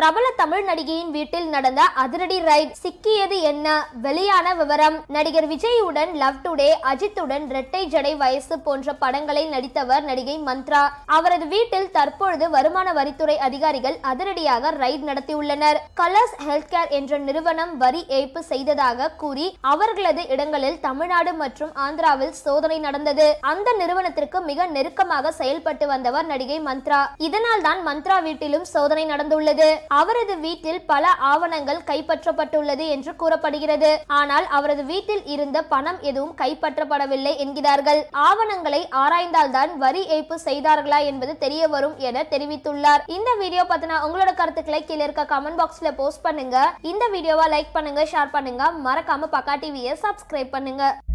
பிரபல தமிழ் நடிகையின் வீட்டில் நடந்த அதிரடி ரைட் சிக்கியது என்ன வெளியான விவரம் நடிகர் விஜயுடன் லவ் டுடே அஜித்துடன் ரெட்டை ஜடை வயசு போன்ற படங்களில் நடித்தவர் நடிகை மந்த்ரா அவரது வீட்டில் தற்பொழுது வருமான வரித்துறை அதிகாரிகள் அதிரடியாக ரைட் நடத்தியுள்ளனர் கலர்ஸ் ஹெல்த் கேர் என்ற நிறுவனம் வரி ஏய்ப்பு செய்ததாக கூறி அவர்களது இடங்களில் தமிழ்நாடு மற்றும் ஆந்திராவில் சோதனை நடந்தது அந்த நிறுவனத்திற்கு மிக நெருக்கமாக செயல்பட்டு வந்தவர் நடிகை மந்த்ரா இதனால் தான் மந்த்ரா வீட்டிலும் சோதனை நடந்துள்ளது அவரது வீட்டில் பல ஆவணங்கள் கைப்பற்றப்பட்டுள்ளது என்று கூறப்படுகிறது ஆனால் அவரது வீட்டில் இருந்த பணம் எதுவும் கைப்பற்றப்படவில்லை என்கிறார்கள் ஆவணங்களை ஆராய்ந்தால்தான் வரி ஏய்ப்பு செய்தார்களா என்பது தெரிய வரும் என தெரிவித்துள்ளார் இந்த வீடியோ பத்தின உங்களோட கருத்துக்களை கீழே இருக்க கமெண்ட் பாக்ஸ்ல போஸ்ட் பண்ணுங்க இந்த வீடியோவை லைக் பண்ணுங்க ஷேர் பண்ணுங்க மறக்காம பக்கா டிவியை சப்ஸ்கிரைப் பண்ணுங்க